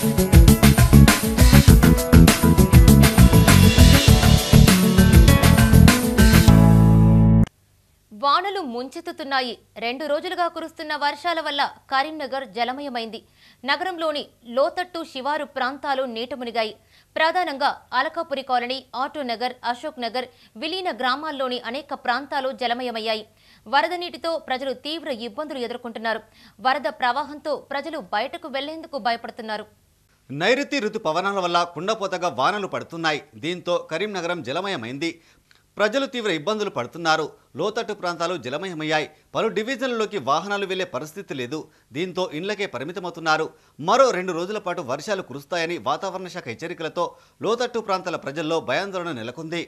వానలు ముంచెత్తుతున్నాయి రెండు రోజులుగా కురుస్తున్న వర్షాల వల్ల కరీంనగర్ జలమయమైంది నగరంలోని లోతట్టు శివారు ప్రాంతాలు నీట మునిగాయి ప్రధానంగా అలకాపురి కాలనీ ఆటో నగర్ అశోక్ నగర్ విలీన గ్రామాల్లోని అనేక ప్రాంతాలు జలమయమయ్యాయి వరద నీటితో ప్రజలు తీవ్ర ఇబ్బందులు ఎదుర్కొంటున్నారు వరద ప్రవాహంతో ప్రజలు బయటకు వెళ్లేందుకు భయపడుతున్నారు నైరుతి ఋతు పవనాల వల్ల కుండపోతగా వానలు పడుతున్నాయి దీంతో కరీంనగరం జలమయమైంది ప్రజలు తీవ్ర ఇబ్బందులు పడుతున్నారు లోతట్టు ప్రాంతాలు జలమయమయ్యాయి పలు డివిజన్లలోకి వాహనాలు వెళ్లే పరిస్థితి లేదు దీంతో ఇండ్లకే పరిమితమవుతున్నారు మరో రెండు రోజుల పాటు వర్షాలు కురుస్తాయని వాతావరణ శాఖ హెచ్చరికలతో లోతట్టు ప్రాంతాల ప్రజల్లో భయాందోళన నెలకొంది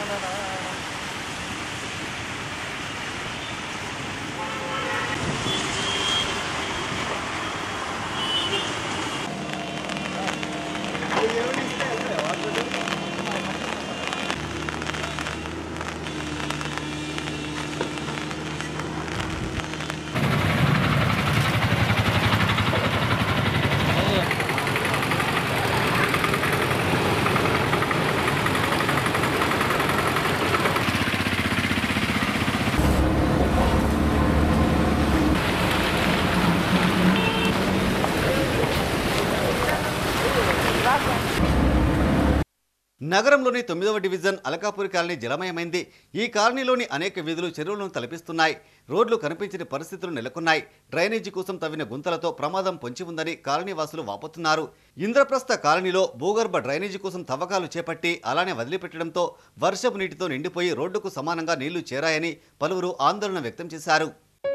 నగరంలోని తొమ్మిదవ డివిజన్ అలకాపూరి కాలనీ జలమయమైంది ఈ కాలనీలోని అనేక వీధులు చెరువులను తలపిస్తున్నాయి రోడ్లు కనిపించని పరిస్థితులు నెలకొన్నాయి డ్రైనేజీ కోసం తవ్విన గుంతలతో ప్రమాదం పొంచి ఉందని కాలనీ వాసులు వాపోతున్నారు ఇంద్రప్రస్థ కాలనీలో భూగర్భ డ్రైనేజీ కోసం తవ్వకాలు చేపట్టి అలానే వదిలిపెట్టడంతో వర్షపు నీటితో నిండిపోయి రోడ్డుకు సమానంగా నీళ్లు చేరాయని పలువురు ఆందోళన వ్యక్తం చేశారు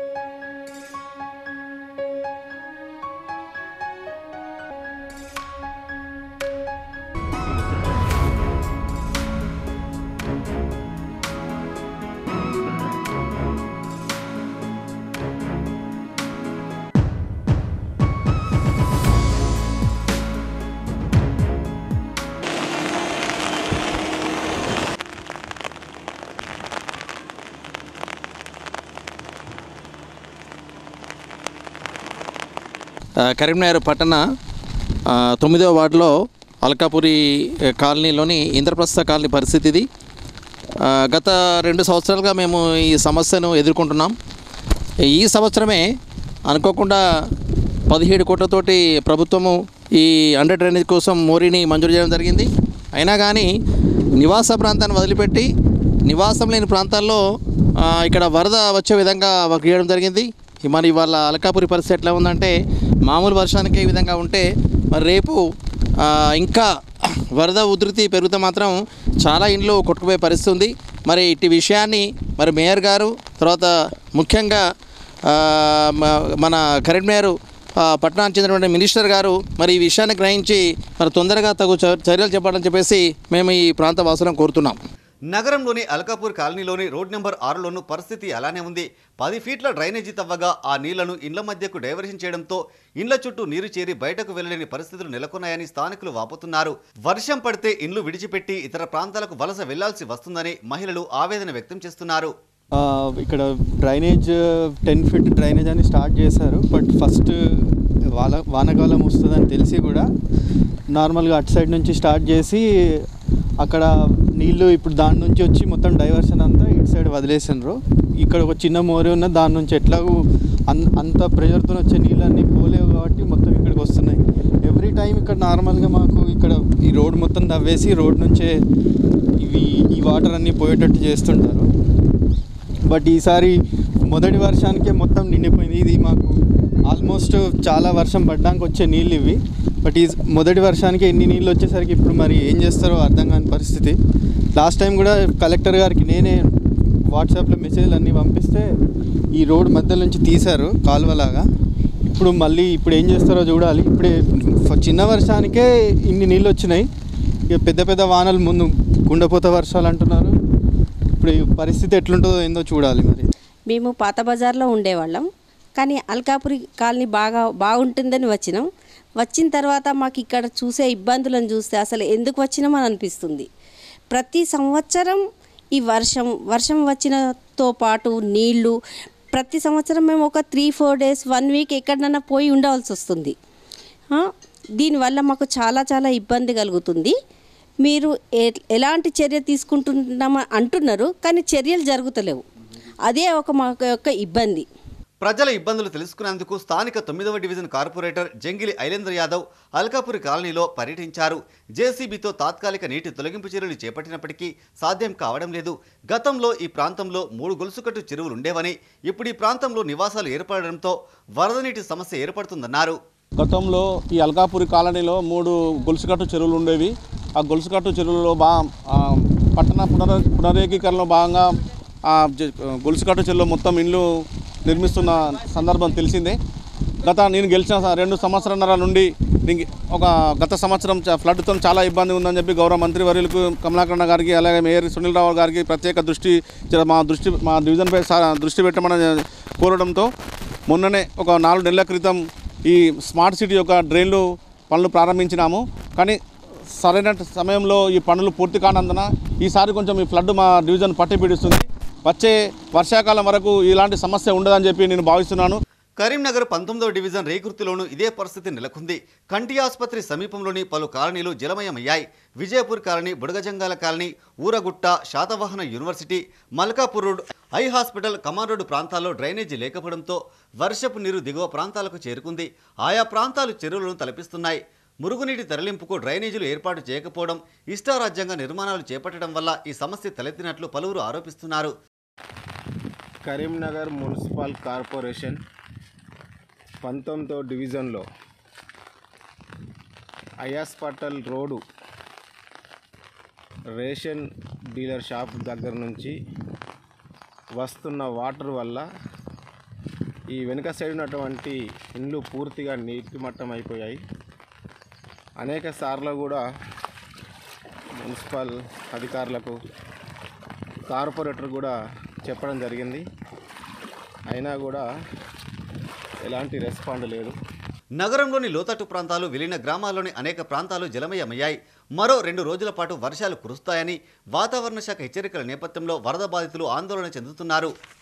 ఆ, కరీంనగర్ పట్టణ ఆ, తొమ్మిదవ వార్డులో అల్కాపురి ఆ, కాలనీలోని ఇంద్రప్రస్థ కాలనీ పరిస్థితి ఇది ఆ, గత రెండు సంవత్సరాలుగా మేము ఈ సమస్యను ఎదుర్కొంటున్నాం ఈ సంవత్సరమే అనుకోకుండా పదిహేడు కోట్లతోటి ప్రభుత్వము ఈ అండర్ డ్రైనేజ్ కోసం మోరీని మంజూరు చేయడం జరిగింది అయినా కానీ నివాస ప్రాంతాన్ని వదిలిపెట్టి నివాసం లేని ప్రాంతాల్లో ఆ, ఇక్కడ వరద వచ్చే విధంగా వర్క్ చేయడం జరిగింది మరి వాళ్ళ అలకాపురి పరిస్థితి ఎట్లా ఉందంటే మామూలు వర్షానికి ఈ విధంగా ఉంటే మరి రేపు ఆ, ఇంకా వరద ఉధృతి పెరిగితే మాత్రం చాలా ఇండ్లు కొట్టుకుపోయే పరిస్థితి ఉంది మరి ఇట్టి విషయాన్ని మరి మేయర్ గారు తర్వాత ముఖ్యంగా ఆ, మ- మన కరీంనగర్ ఆ, పట్టణానికి చెందినటువంటి మినిస్టర్ గారు మరి ఈ విషయాన్ని గ్రహించి మరి తొందరగా తగు చ- చర్యలు చెప్పాలని చెప్పేసి మేము ఈ ప్రాంత వాసులను కోరుతున్నాం నగరంలోని అల్కాపూర్ కాలనీలోని రోడ్ నెంబర్ ఆరులోనూ పరిస్థితి అలానే ఉంది పది ఫీట్ల డ్రైనేజీ తవ్వగా ఆ నీళ్లను ఇండ్ల మధ్యకు డైవర్షన్ చేయడంతో ఇండ్ల చుట్టూ నీరు చేరి బయటకు వెళ్లలేని పరిస్థితులు నెలకొన్నాయని స్థానికులు వాపోతున్నారు వర్షం పడితే ఇండ్లు విడిచిపెట్టి ఇతర ప్రాంతాలకు వలస వెళ్లాల్సి వస్తుందని మహిళలు ఆవేదన వ్యక్తం చేస్తున్నారు ఆ, ఇక్కడ డ్రైనేజ్ టెన్ ఫీట్ డ్రైనేజ్ అని స్టార్ట్ చేశారు బట్ ఫస్ట్ వాన వానకాలం వస్తుందని తెలిసి కూడా నార్మల్గా అటు సైడ్ నుంచి స్టార్ట్ చేసి అక్కడ నీళ్ళు ఇప్పుడు దాని నుంచి వచ్చి మొత్తం డైవర్షన్ అంతా ఇటు సైడ్ వదిలేసినారు ఇక్కడ ఒక చిన్న మోరి ఉన్న దాని నుంచి ఎట్లాగూ అన్ అంత ప్రెషర్తో వచ్చే నీళ్ళన్నీ పోలేవు కాబట్టి మొత్తం ఇక్కడికి వస్తున్నాయి ఎవ్రీ టైం ఇక్కడ నార్మల్గా మాకు ఇక్కడ ఈ రోడ్ మొత్తం తవ్వేసి రోడ్ నుంచే ఇవి ఈ వాటర్ అన్నీ పోయేటట్టు చేస్తుంటారు బట్ ఈసారి మొదటి వర్షానికే మొత్తం నిండిపోయింది ఇది మాకు ఆల్మోస్ట్ చాలా వర్షం పడ్డానికి వచ్చే నీళ్ళు ఇవి బట్ ఈ మొదటి వర్షానికి ఎన్ని నీళ్ళు వచ్చేసరికి ఇప్పుడు మరి ఏం చేస్తారో అర్థం కాని పరిస్థితి లాస్ట్ టైం కూడా కలెక్టర్ గారికి నేనే వాట్సాప్లో మెసేజ్లు అన్నీ పంపిస్తే ఈ రోడ్ మధ్యలో నుంచి తీశారు కాలువలాగా ఇప్పుడు మళ్ళీ ఇప్పుడు ఏం చేస్తారో చూడాలి ఇప్పుడే ఫ- చిన్న వర్షానికే ఇన్ని నీళ్ళు వచ్చినాయి ఇక పెద్ద పెద్ద వానలు ముందు కుండపోత వర్షాలు అంటున్నారు ఇప్పుడు ఈ పరిస్థితి ఎట్లుంటుందో ఏందో చూడాలి మరి మేము పాత బజార్లో ఉండేవాళ్ళం కానీ అల్కాపురి కాలనీ బాగా బాగుంటుందని వచ్చినాం వచ్చిన తర్వాత మాకు ఇక్కడ చూసే ఇబ్బందులను చూస్తే అసలు ఎందుకు వచ్చినామని అనిపిస్తుంది ప్రతి సంవత్సరం ఈ వర్షం వర్షం వచ్చినతో పాటు నీళ్లు ప్రతి సంవత్సరం మేము ఒక three four days one week ఎక్కడన్నా పోయి ఉండవలసి వస్తుంది ఆ, దీనివల్ల మాకు చాలా చాలా ఇబ్బంది కలుగుతుంది మీరు ఎ- ఎలాంటి చర్య తీసుకుంటున్నామా అంటున్నారు కానీ చర్యలు జరుగుతలేవు అదే ఒక మాకు యొక్క ఇబ్బంది ప్రజల ఇబ్బందులు తెలుసుకునేందుకు స్థానిక తొమ్మిదవ డివిజన్ కార్పొరేటర్ జంగిలి ఐలేంద్ర యాదవ్ అల్కాపురి కాలనీలో పర్యటించారు జేసీబీతో తాత్కాలిక నీటి తొలగింపు చర్యలు చేపట్టినప్పటికీ సాధ్యం కావడం లేదు గతంలో ఈ ప్రాంతంలో మూడు గొలుసుకట్టు చెరువులు ఉండేవని ఇప్పుడు ఈ ప్రాంతంలో నివాసాలు ఏర్పడడంతో వరద నీటి సమస్య ఏర్పడుతుందన్నారు గతంలో ఈ అల్కాపురి కాలనీలో మూడు గొలుసుకట్టు చెరువులు ఉండేవి ఆ గొలుసుకట్టు చెరువులలో బా ఆ, పట్టణ పునర పునరేకీకరణలో భాగంగా ఆ జ- గొలుసుకట్టు చెరువులో మొత్తం ఇండ్లు నిర్మిస్తున్న సందర్భం తెలిసిందే గత నేను గెలిచిన స- రెండు సంవత్సరాల నుండి నేను ఒక గత సంవత్సరం చ- ఫ్లడ్తో చాలా ఇబ్బంది ఉందని చెప్పి గౌరవ మంత్రి వర్యులకు కమలాకరణ గారికి అలాగే మేయర్ సునీల్ రావు గారికి ప్రత్యేక దృష్టి జర మా దృష్టి మా డివిజన్పై సా- దృష్టి పెట్టమని కోరడంతో మొన్ననే ఒక నాలుగు నెలల క్రితం ఈ స్మార్ట్ సిటీ యొక్క డ్రైన్లు పనులు ప్రారంభించినాము కానీ సరైన సమయంలో ఈ పనులు పూర్తి కానందున ఈసారి కొంచెం ఈ ఫ్లడ్ మా డివిజన్ పట్టి పీడిస్తుంది వచ్చే వర్షాకాలం వరకు ఇలాంటి సమస్య ఉండదని చెప్పి నేను భావిస్తున్నాను కరీంనగర్ పంతొమ్మిదవ డివిజన్ రేకుర్తిలోనూ ఇదే పరిస్థితి నెలకొంది కంటి ఆసుపత్రి సమీపంలోని పలు కాలనీలు జలమయమయ్యాయి Vijayapur colony Budagajangala colony Ooragutta Satavahana university Malkapur road eye hospital Kaman road ప్రాంతాల్లో డ్రైనేజీ లేకపోవడంతో వర్షపు నీరు దిగువ ప్రాంతాలకు చేరుకుంది ఆయా ప్రాంతాలు చెరువులను తలపిస్తున్నాయి మురుగునీటి తరలింపుకు డ్రైనేజీలు ఏర్పాటు చేయకపోవడం ఇష్టారాజ్యంగా నిర్మాణాలు చేపట్టడం వల్ల ఈ సమస్య తలెత్తినట్లు పలువురు ఆరోపిస్తున్నారు కరీంనగర్ మున్సిపల్ కార్పొరేషన్ పంతొమ్మిదో డివిజన్లో eye hospital road ration dealer shop దగ్గర నుంచి వస్తున్న వాటర్ వల్ల ఈ వెనుక సైడ్ ఉన్నటువంటి ఇండ్లు పూర్తిగా నీటి మట్టం అయిపోయాయి అనేక సార్లు కూడా మున్సిపల్ అధికారులకు కార్పొరేటర్ కూడా చెప్పడం జరిగింది అయినా కూడా ఎలాంటి రెస్పాండ్ లేదు నగరంలోని లోతట్టు ప్రాంతాలు విలీన గ్రామాల్లోని అనేక ప్రాంతాలు జలమయమయ్యాయి మరో రెండు రోజుల పాటు వర్షాలు కురుస్తాయని వాతావరణ శాఖ హెచ్చరికల నేపథ్యంలో వరద బాధితులు ఆందోళన చెందుతున్నారు